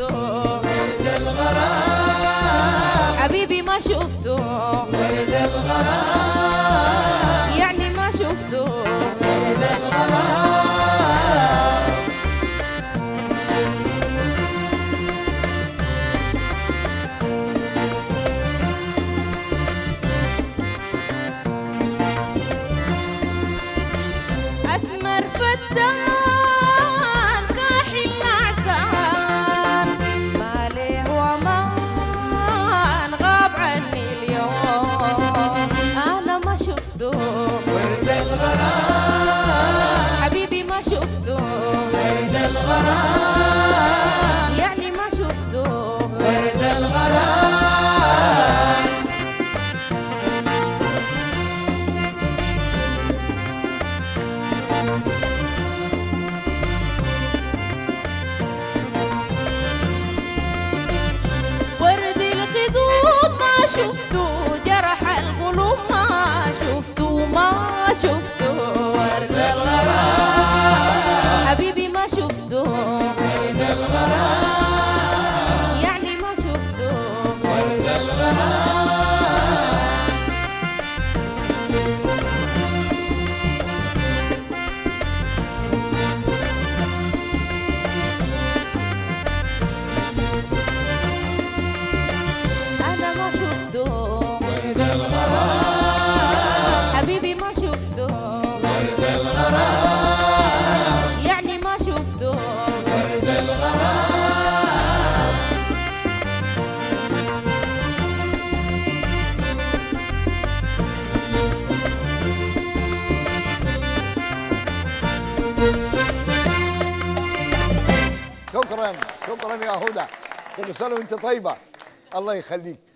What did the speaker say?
شفته ورد الغرام حبيبي ما شفته ورد الغرام يعني ما شفته ورد الغرام أسمر فتان كاحل الأعسان ما ليه ومان غاب عني اليوم أنا ما شفته ورد الغرام حبيبي ما شفته ورد الغرام يعني ما شفته ورد الغرام ورد الخدود ما شفته جرح القلوب ما شفته ما شفته ورد الغرام حبيبي ما شفته ورد الغرام يعني ما شفته ورد الغرام أنا ما شفته ورد الغرام حبيبي ما شفته ورد الغرام يعني ما شفته ورد الغرام شكرا شكرا يا هدى كل سنه وانت طيبه الله يخليك